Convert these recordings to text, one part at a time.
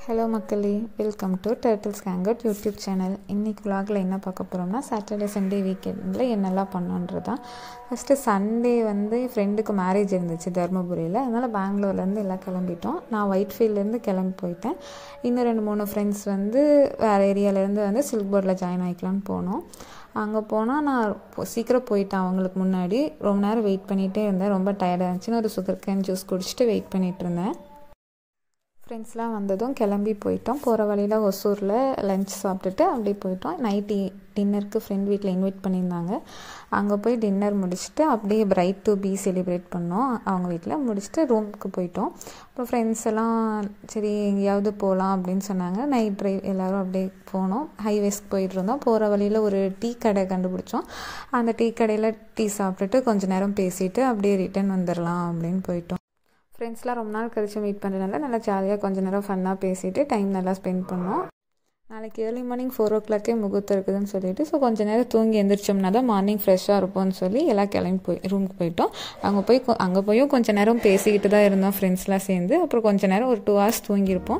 hello மக்களே welcome to Turtles கேங்கட் YouTube channel இன்றைக்கி vlogல என்ன பார்க்க போகிறோம்னா சாட்டர்டே சண்டே வீக்கெண்டில் என்னெல்லாம் பண்ணோன்றது தான் ஃபஸ்ட்டு சண்டே வந்து ஃப்ரெண்டுக்கு மேரேஜ் இருந்துச்சு தருமபுரியில் அதனால் பெங்களூர்லேருந்து எல்லாம் கிளம்பிட்டோம் நான் ஒயிட்ஃபீல்ட்லேருந்து கிளம்பி போயிட்டேன் இன்னும் ரெண்டு மூணு ஃப்ரெண்ட்ஸ் வந்து வேறு ஏரியாவிலேருந்து வந்து சில்க் போர்டில் ஜாயின் ஆகிக்கலான்னு போனோம் அங்கே போனால் நான் பொ- சீக்கிரம் போயிட்டேன் அவங்களுக்கு முன்னாடி ரொம்ப நேரம் வெயிட் பண்ணிகிட்டே இருந்தேன் ரொம்ப டயர்டாக இருந்துச்சுன்னு ஒரு சுகர் கேன் ஜூஸ் குடிச்சிட்டு வெயிட் பண்ணிகிட்டு இருந்தேன் ஃப்ரெண்ட்ஸ்லாம் வந்ததும் கிளம்பி போயிட்டோம் போகிற வழியில் ஒசூரில் லஞ்ச் சாப்பிட்டுட்டு அப்படியே போயிட்டோம் நைட்டு டின்னருக்கு ஃப்ரெண்ட் வீட்டில் இன்வைட் பண்ணியிருந்தாங்க அங்கே போய் டின்னர் முடிச்சுட்டு அப்படியே பிரைட் டு பி செலிப்ரேட் பண்ணோம் அவங்க வீட்டில் முடிச்சுட்டு ரூமுக்கு போயிட்டோம் அப்புறம் ஃப்ரெண்ட்ஸ் எல்லாம் சரி எங்கேயாவது போகலாம் அப்படின்னு சொன்னாங்க நைட் ட்ரைவ் எல்லோரும் அப்படியே போனோம் ஹைவேஸ்க்கு போயிட்டு இருந்தோம் போகிற வழியில் ஒரு டீ கடை கண்டுபிடிச்சோம் அந்த டீ கடையில் டீ சாப்பிட்டுட்டு கொஞ்ச நேரம் பேசிட்டு அப்படியே ரிட்டர்ன் வந்துடலாம் அப்படின்னு போயிட்டோம் ஃப்ரெண்ட்ஸ்லாம் ரொம்ப நாள் கழிச்சு மீட் பண்ணுறதுனால நல்லா ஜாலியாக கொஞ்ச நேரம் ஃபன்னாக பேசிட்டு டைம் நல்லா ஸ்பெண்ட் பண்ணோம் நாளைக்கு ஏர்லி மார்னிங் ஃபோர் ஓ கிளாக்கே முகூர்த்தம் இருக்குதுன்னு சொல்லிட்டு ஸோ கொஞ்ச நேரம் தூங்கி எந்திரிச்சோம்னா தான் மார்னிங் ஃப்ரெஷ்ஷாக இருப்போம்னு சொல்லி எல்லாம் கிளம்பி போய் ரூமுக்கு போயிட்டோம் அங்கே போய் கொ- அங்கே போயும் கொஞ்ச நேரம் பேசிக்கிட்டு தான் இருந்தோம் ஃப்ரெண்ட்ஸ்லாம் சேர்ந்து அப்புறம் கொஞ்ச நேரம் ஒரு டூ ஹவர்ஸ் தூங்கியிருப்போம்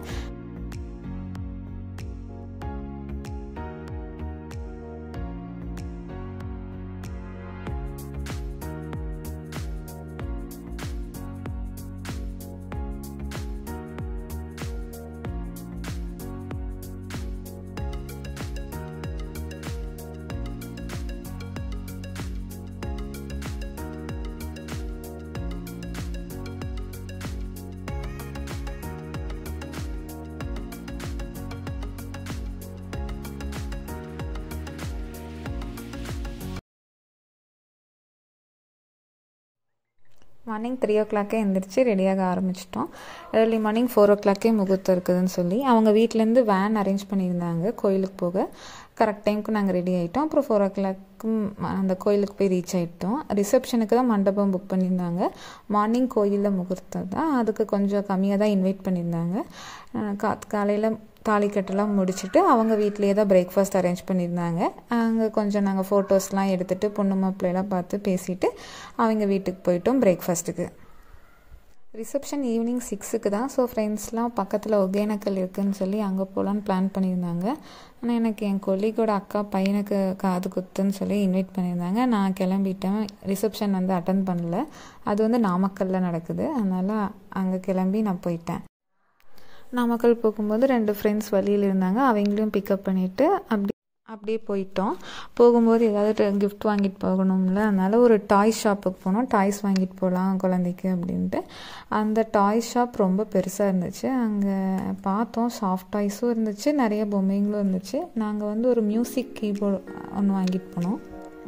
மார்னிங் த்ரீ ஓ கிளாக்கே எந்திரிச்சு ரெடியாக ஆரம்பிச்சிட்டோம் ஏர்லி மார்னிங் ஃபோர் ஓ கிளாக்கே முகூர்த்தம் இருக்குதுன்னு சொல்லி அவங்க வீட்டிலேருந்து வேன் அரேஞ்ச் பண்ணியிருந்தாங்க கோயிலுக்கு போக கரெக்ட் டைமுக்கு நாங்கள் ரெடி ஆகிட்டோம் அப்புறம் ஃபோர் ஓ கிளாக்கு அந்த கோயிலுக்கு போய் ரீச் ஆகிட்டோம் ரிசப்ஷனுக்கு தான் மண்டபம் புக் பண்ணியிருந்தாங்க மார்னிங் கோயிலில் முகூர்த்தம் தான் அதுக்கு கொஞ்சம் கம்மியாக தான் இன்வைட் பண்ணியிருந்தாங்க அஹ் கா காலையில் தாலிக்கட்டெல்லாம் முடிச்சுட்டு அவங்க வீட்லேயே தான் பிரேக்ஃபாஸ்ட் அரேஞ்ச் பண்ணியிருந்தாங்க அங்கே கொஞ்சம் நாங்கள் ஃபோட்டோஸ்லாம் எடுத்துகிட்டு பொண்ணு மாப்பிள்ளையெல்லாம் பார்த்து பேசிட்டு அவங்க வீட்டுக்கு போயிட்டோம் பிரேக்ஃபாஸ்ட்டுக்கு ரிசப்ஷன் ஈவினிங் சிக்ஸுக்கு தான் ஸோ ஃப்ரெண்ட்ஸ்லாம் பக்கத்தில் ஒகேனக்கல் இருக்குன்னு சொல்லி அங்கே போகலான்னு பிளான் பண்ணியிருந்தாங்க ஆனால் எனக்கு என் கொல்லிக்கோட அக்கா பையனுக்கு காது குத்துன்னு சொல்லி இன்வைட் பண்ணியிருந்தாங்க நான் கிளம்பிட்டேன் ரிசப்ஷன் வந்து அட்டன் பண்ணல அது வந்து நாமக்கல்லில் நடக்குது அதனால் அங்கே கிளம்பி நான் போயிட்டேன் நாமக்கல் போகும்போது ரெண்டு ஃப்ரெண்ட்ஸ் வழியில் இருந்தாங்க அவங்களையும் பிக்கப் பண்ணிவிட்டு அப்படி அப்படியே போயிட்டோம் போகும்போது ஏதாவது கிஃப்ட் வாங்கிட்டு போகணும்ல அதனால் ஒரு டாய் ஷாப்புக்கு போனோம் டாய்ஸ் வாங்கிட்டு போகலாம் குழந்தைக்கு அப்படின்ட்டு அந்த டாய் ஷாப் ரொம்ப பெருசாக இருந்துச்சு அங்கே பார்த்தோம் சாஃப்ட் டாய்ஸும் இருந்துச்சு நிறைய பொம்மைங்களும் இருந்துச்சு நாங்கள் வந்து ஒரு மியூசிக் கீபோர்டு ஒன்று வாங்கிட்டு போனோம்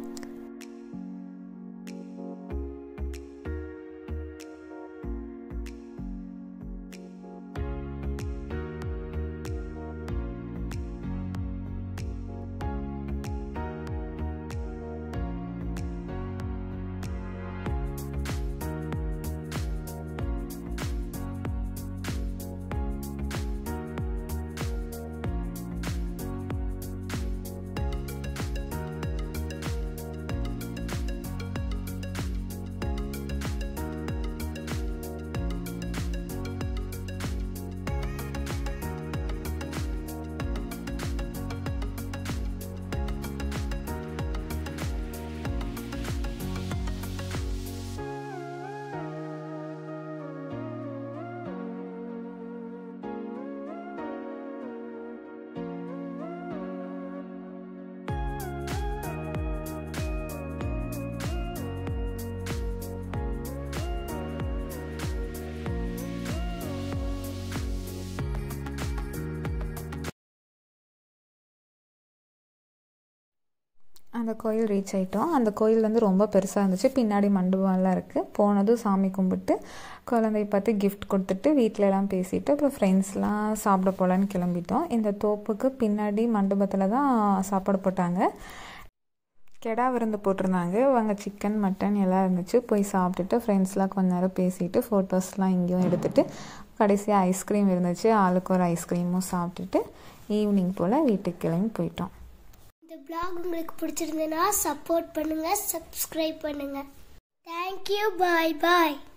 அந்த கோயில் ரீச் ஆயிட்டோம் அந்த கோயில் வந்து ரொம்ப பெருசாக இருந்துச்சு பின்னாடி மண்டபம்லாம் இருக்குது போனதும் சாமி கும்பிட்டு குழந்தைய பார்த்து gift கொடுத்துட்டு வீட்ல எல்லாம் பேசிட்டு அப்புறம் ஃப்ரெண்ட்ஸ்லாம் சாப்பிட போகலான்னு கிளம்பிட்டோம் இந்த தோப்புக்கு பின்னாடி மண்டபத்தில் தான் சாப்பாடு போட்டாங்க கெடா விருந்து போட்டிருந்தாங்க அவங்க சிக்கன் மட்டன் எல்லாம் இருந்துச்சு போய் சாப்பிட்டுட்டு ஃப்ரெண்ட்ஸ்லாம் கொஞ்ச நேரம் பேசிட்டு ஃபோட்டோஸ்லாம் இங்கேயும் எடுத்துட்டு கடைசியாக ஐஸ்கிரீம் இருந்துச்சு ஆளுக்கு ஒரு ஐஸ்கிரீமும் சாப்பிட்டுட்டு ஈவினிங் போல் வீட்டுக்கு கிளம்பி போயிட்டோம் இந்த vlog உங்களுக்கு பிடிச்சிருந்ததுன்னா சப்போர்ட் பண்ணுங்க சப்ஸ்கிரைப் பண்ணுங்க தேங்க்யூ பாய் பாய்